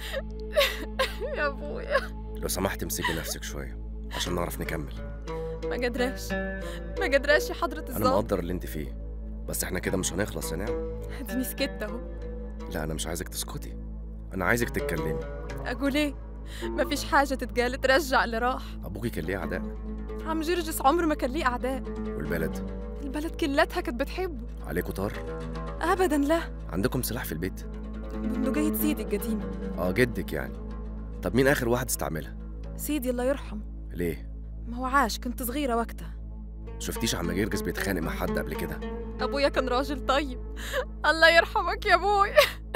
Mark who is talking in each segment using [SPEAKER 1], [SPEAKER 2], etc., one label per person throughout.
[SPEAKER 1] يا ابويا
[SPEAKER 2] لو سمحت امسكي نفسك شويه عشان نعرف نكمل
[SPEAKER 1] ما قدراش ما قدراش يا حضرة
[SPEAKER 2] انا
[SPEAKER 1] الظابط
[SPEAKER 2] مقدر اللي انت فيه بس احنا كده مش هنخلص يا نعم
[SPEAKER 1] اديني سكت اهو
[SPEAKER 2] لا انا مش عايزك تسكتي انا عايزك تتكلمي
[SPEAKER 1] اقول ايه مفيش حاجة تتقال ترجع اللي راح
[SPEAKER 2] ابوكي كان ليه اعداء
[SPEAKER 1] عم جرجس عمره ما كان ليه أعداء
[SPEAKER 2] والبلد
[SPEAKER 1] البلد كلتها كانت بتحبه
[SPEAKER 2] عليكوا طار
[SPEAKER 1] أبدا لا
[SPEAKER 2] عندكم سلاح في البيت
[SPEAKER 1] بندقية سيدي القديمة
[SPEAKER 2] اه جدك يعني طب مين اخر واحد استعملها
[SPEAKER 1] سيدي الله يرحمه
[SPEAKER 2] ليه
[SPEAKER 1] ما هو عاش كنت صغيرة وقتها
[SPEAKER 2] شفتيش عم جرجس بيتخانق مع حد قبل كده
[SPEAKER 1] أبويا كان راجل طيب الله يرحمك يا أبوي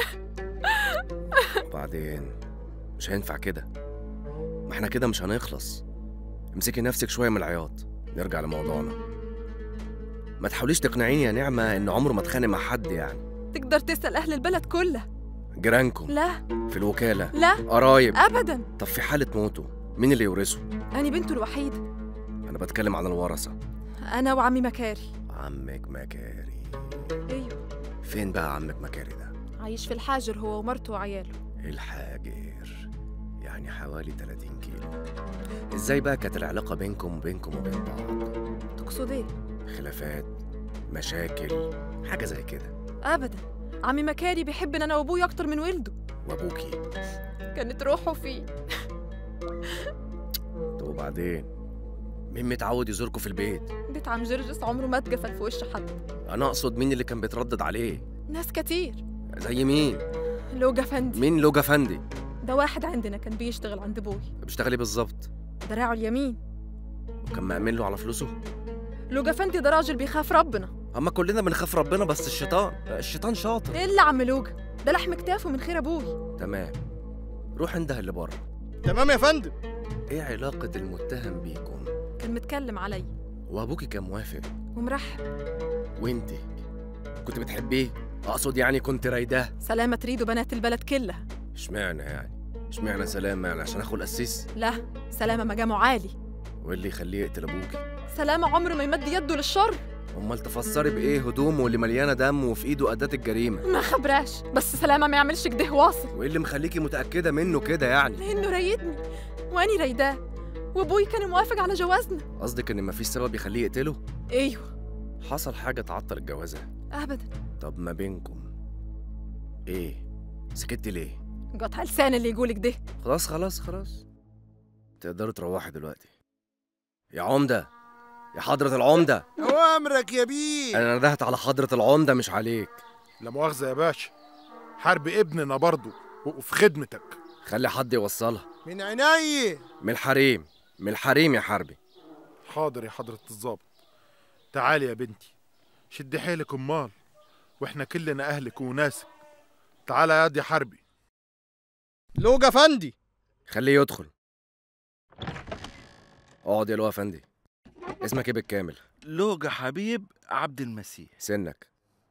[SPEAKER 2] وبعدين مش هينفع كده ما احنا كده مش هنخلص امسكي نفسك شويه من العياط نرجع لموضوعنا ما تحاوليش تقنعيني يا نعمه ان عمره ما اتخانق مع حد يعني
[SPEAKER 1] تقدر تسأل أهل البلد كلها
[SPEAKER 2] جيرانكم
[SPEAKER 1] لا
[SPEAKER 2] في الوكاله
[SPEAKER 1] لا
[SPEAKER 2] قرايب
[SPEAKER 1] أبدا
[SPEAKER 2] طب في حاله موته مين اللي يورثه
[SPEAKER 1] أنا بنته الوحيدة
[SPEAKER 2] انا بتكلم عن الورثه
[SPEAKER 1] أنا وعمي مكاري
[SPEAKER 2] عمك مكاري
[SPEAKER 1] أيوه
[SPEAKER 2] فين بقى عمك مكاري ده
[SPEAKER 1] عايش في الحاجر هو ومرته وعياله
[SPEAKER 2] الحاجر يعني حوالي 30 كيلو ازاي بقى كانت العلاقه بينكم وبينكم وبين بعض
[SPEAKER 1] تقصد إيه؟
[SPEAKER 2] خلافات مشاكل حاجه زي كده
[SPEAKER 1] أبدا عمي مكاري بيحبني أنا وأبوي أكتر من ولده
[SPEAKER 2] وابوكي
[SPEAKER 1] كانت روحه فيه
[SPEAKER 2] طب وبعدين مين متعود يزوركم في البيت
[SPEAKER 1] بيت عم جرجس عمره ما اتقفل في وش حد
[SPEAKER 2] انا اقصد مين اللي كان بيتردد عليه
[SPEAKER 1] ناس كتير
[SPEAKER 2] زي مين
[SPEAKER 1] لوجا فندي
[SPEAKER 2] مين لوجا فندي
[SPEAKER 1] ده واحد عندنا كان بيشتغل عند أبوي
[SPEAKER 2] بيشتغلي بالظبط
[SPEAKER 1] دراعه اليمين
[SPEAKER 2] وكان مأمن له على فلوسه
[SPEAKER 1] لوجا فندي ده راجل بيخاف ربنا
[SPEAKER 2] اما كلنا بنخاف ربنا بس الشيطان الشيطان شاطر
[SPEAKER 1] ايه اللي عم لوجا ده لحم كتافه من خير ابوي
[SPEAKER 2] تمام روح انده اللي بره
[SPEAKER 3] تمام يا فندم
[SPEAKER 2] ايه علاقه المتهم بيكم
[SPEAKER 1] كان متكلم علي
[SPEAKER 2] وابوكي كان موافق
[SPEAKER 1] ومرحب
[SPEAKER 2] وانت كنت بتحبيه اقصد يعني كنت رايداه
[SPEAKER 1] سلامة تريد بنات البلد كلها
[SPEAKER 2] اشمعنى يعني اشمعنى سلام يعني عشان اخو القسيس
[SPEAKER 1] لا سلامة مقامه عالي
[SPEAKER 2] وايه اللي يخليه يقتل ابوكي
[SPEAKER 1] سلامة عمره ما يمد يده للشر
[SPEAKER 2] امال تفسري بايه هدومه اللي مليانه دم وفي ايده اداه الجريمه
[SPEAKER 1] ما خبراش بس سلامة ما يعملش كده واصل
[SPEAKER 2] وايه اللي مخليكي متاكده منه كده يعني
[SPEAKER 1] لانه رايدني واني رايداه وابوي كان موافق على جوازنا
[SPEAKER 2] قصدك ان مفيش سبب يخليه يقتله
[SPEAKER 1] ايوه
[SPEAKER 2] حصل حاجه تعطل الجوازه
[SPEAKER 1] ابدا
[SPEAKER 2] طب ما بينكم ايه سكتي ليه
[SPEAKER 1] قطع لسان اللي يقولك ده
[SPEAKER 2] خلاص خلاص خلاص تقدروا تروحي دلوقتي يا عمده يا حضره العمده
[SPEAKER 3] أوامرك يا بيه
[SPEAKER 2] انا ندهت على حضره العمده مش عليك
[SPEAKER 3] لا مؤاخذة يا باشا حرب ابننا برضه وفي خدمتك
[SPEAKER 2] خلي حد يوصلها
[SPEAKER 3] من عيني
[SPEAKER 2] من الحريم من الحريم يا حربي
[SPEAKER 3] حاضر يا حضرة الظابط تعالي يا بنتي شدي حيلك امال واحنا كلنا اهلك وناسك تعالى يا يا حربي لوجا فندي
[SPEAKER 2] خليه يدخل اقعد يا لو افندي اسمك ايه بالكامل
[SPEAKER 4] لوجا حبيب عبد المسيح
[SPEAKER 2] سنك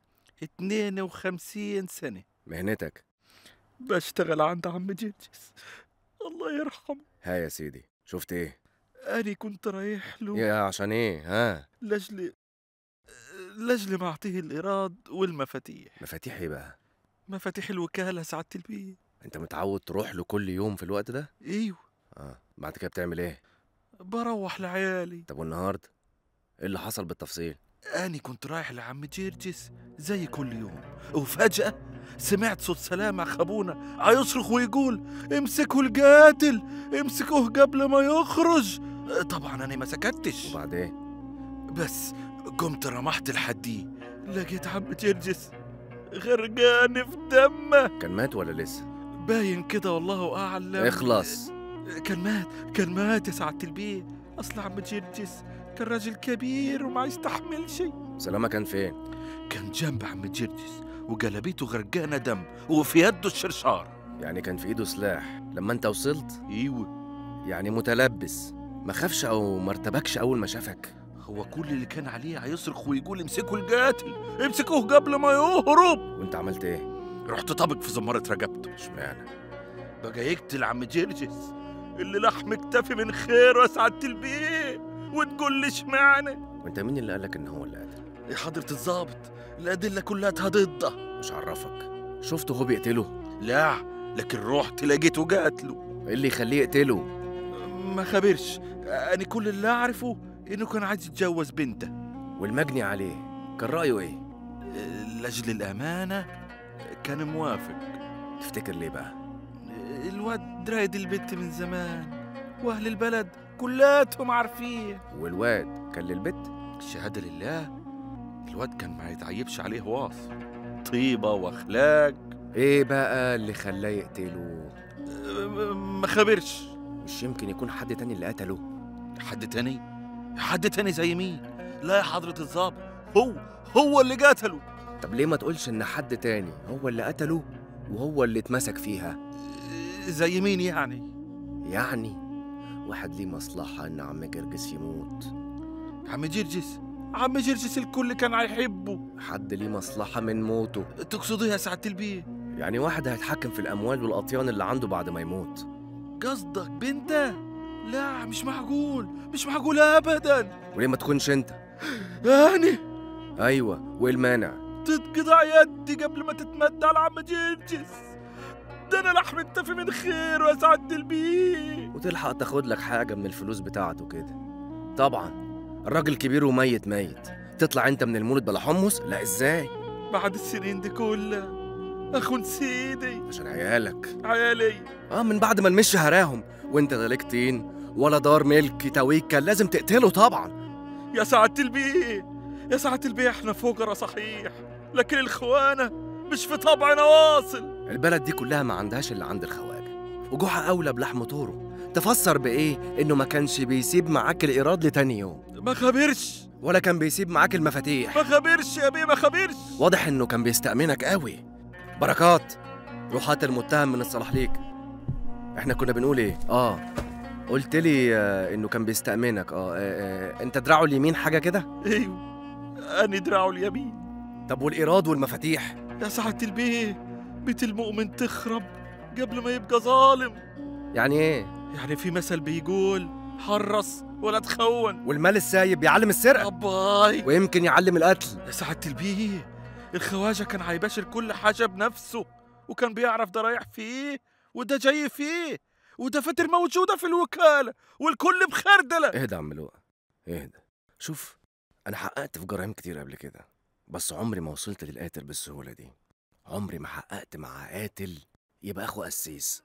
[SPEAKER 4] 52 سنة
[SPEAKER 2] مهنتك
[SPEAKER 4] بشتغل عند عم جرجس الله يرحمه
[SPEAKER 2] ها يا سيدي شفت ايه
[SPEAKER 4] أنا كنت رايح له
[SPEAKER 2] يا عشان ايه ها
[SPEAKER 4] لجل لجل ما أعطيه الإيراد والمفاتيح
[SPEAKER 2] مفاتيح ايه بقى
[SPEAKER 4] مفاتيح الوكالة سعادة البيت
[SPEAKER 2] انت متعود تروح له كل يوم في الوقت ده
[SPEAKER 4] أيوه
[SPEAKER 2] اه بعد كده بتعمل ايه
[SPEAKER 4] بروح لعيالي
[SPEAKER 2] طب والنهارده ايه اللي حصل بالتفصيل
[SPEAKER 4] أنا كنت رايح لعم جرجس زي كل يوم وفجأة سمعت صوت سلامة خابونا عيصرخ ويقول امسكوا القاتل امسكوه قبل ما يخرج طبعا أنا ما سكتش
[SPEAKER 2] وبعدين
[SPEAKER 4] بس قمت رمحت الحدي لقيت عم جرجس غرقان في دمه
[SPEAKER 2] كان مات ولا لسه
[SPEAKER 4] باين كده والله أعلم
[SPEAKER 2] اخلص
[SPEAKER 4] كان مات كان مات يا سعادة البيت أصل عم جرجس كان راجل كبير وما يستحمل شيء
[SPEAKER 2] سلامة كان فين
[SPEAKER 4] كان جنب عم جرجس وقلبيته غرقانة دم وفي يده الشرشار
[SPEAKER 2] يعني كان في ايده سلاح لما انت وصلت
[SPEAKER 4] ايوه
[SPEAKER 2] يعني متلبس ما خافش او ما ارتبكش اول ما شافك
[SPEAKER 4] هو كل اللي كان عليه هيصرخ ويقول امسكوا القاتل امسكوه قبل ما يهرب
[SPEAKER 2] وانت عملت ايه
[SPEAKER 4] رحت طابق في زمارة رقبته
[SPEAKER 2] اشمعنى
[SPEAKER 4] بقى يقتل عم جرجس اللي لحم اكتفي من خيره يا سعادة البيت وتقول لي اشمعنى
[SPEAKER 2] وانت مين اللي قالك ان هو اللي قتل
[SPEAKER 4] يا حضرة الظابط الأدلة كلها ضده
[SPEAKER 2] مش عرفك شفته هو بيقتله
[SPEAKER 4] لا لكن رحت لقيته قاتله
[SPEAKER 2] ايه اللي يخليه يقتله
[SPEAKER 4] ما خبرش أنا كل اللي أعرفه إنه كان عايز يتجوز بنته
[SPEAKER 2] والمجني عليه كان رايه ايه
[SPEAKER 4] لأجل الأمانة كان موافق
[SPEAKER 2] تفتكر ليه بقى
[SPEAKER 4] الواد رايد البت من زمان وأهل البلد كلاتهم عارفين
[SPEAKER 2] والواد كان للبت
[SPEAKER 4] الشهادة لله الواد كان ما يتعيبش عليه واصف طيبة وأخلاق
[SPEAKER 2] ايه بقى اللي خلاه يقتله
[SPEAKER 4] أه، ما خبرش
[SPEAKER 2] مش يمكن يكون حد تاني اللي قتله
[SPEAKER 4] حد تاني حد تاني زي مين لا يا حضرة الظابط هو هو اللي قتله
[SPEAKER 2] طب ليه ما تقولش ان حد تاني هو اللي قتله وهو اللي اتمسك فيها
[SPEAKER 4] زي مين يعني
[SPEAKER 2] يعني واحد ليه مصلحة ان عم جرجس يموت
[SPEAKER 4] عم جرجس عم جرجس الكل كان هيحبه
[SPEAKER 2] حد ليه مصلحة من موته
[SPEAKER 4] تقصد ايه يا سعادة البيه
[SPEAKER 2] يعني واحد هيتحكم في الأموال والأطيان اللي عنده بعد ما يموت
[SPEAKER 4] قصدك بنته لا مش معقول مش معقول ابدا
[SPEAKER 2] وليه ما تكونش انت
[SPEAKER 4] يعني
[SPEAKER 2] أيوة وإيه المانع
[SPEAKER 4] تتقطع يدي قبل ما تتمد على عم جرجس ده انا لحم التفي من خير يا سعادة البيه
[SPEAKER 2] وتلحق تاخد لك حاجة من الفلوس بتاعته كده طبعا الراجل كبير وميت ميت تطلع انت من المولد بلا حمص لا ازاي
[SPEAKER 4] بعد السنين دي كلها اخون سيدي
[SPEAKER 2] عشان عيالك
[SPEAKER 4] عيالي
[SPEAKER 2] اه من بعد ما نمشي هراهم وانت ده ليك طين ولا دار ملك تويك كان لازم تقتله طبعا
[SPEAKER 4] يا سعادة البيه يا سعادة البيه احنا فقراء صحيح لكن الخوانة مش في طبعنا واصل
[SPEAKER 2] البلد دي كلها ما عندهاش اللي عند الخواجة وجوعها أولى بلحم طوره تفسر بإيه إنه ما كانش بيسيب معاك الإيراد لتاني يوم
[SPEAKER 4] ما خبرش
[SPEAKER 2] ولا كان بيسيب معاك المفاتيح
[SPEAKER 4] ما خبرش يا بيه ما خبرش
[SPEAKER 2] واضح إنه كان بيستأمنك قوي بركات روح هات المتهم من الصلاح ليك إحنا كنا بنقول إيه؟ آه قلت لي آه إنه كان بيستأمنك آه, آه, آه أنت دراعه اليمين حاجة كده؟
[SPEAKER 4] ايوه أنا دراعه اليمين
[SPEAKER 2] طب والإيراد والمفاتيح؟
[SPEAKER 4] يا سعادة البيه بيت المؤمن تخرب قبل ما يبقى ظالم
[SPEAKER 2] يعني إيه؟
[SPEAKER 4] يعني في مثل بيقول حرص ولا تخون
[SPEAKER 2] والمال السايب يعلم السرقة
[SPEAKER 4] أباي
[SPEAKER 2] ويمكن يعلم القتل
[SPEAKER 4] يا سعادة البيه الخواجة كان هيباشر كل حاجة بنفسه وكان بيعرف ده رايح فيه وده جاي فيه ودفاتر موجودة في الوكالة والكل بخردلة
[SPEAKER 2] اهدى يا عم لؤى اهدى شوف انا حققت في جرائم كتير قبل كده بس عمري ما وصلت للقاتل بالسهوله دي عمري ما حققت مع قاتل يبقى اخو قسيس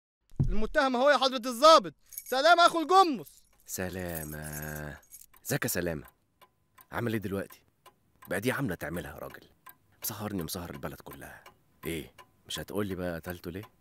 [SPEAKER 5] المتهم اهو يا حضرة الضابط سلام اخو الجمص
[SPEAKER 2] سلامة ازيك يا سلامة عامل ايه دلوقتي بقى دي عاملة تعملها يا راجل مسهرني مسهر البلد كلها ايه مش هتقولي بقى قتلته ليه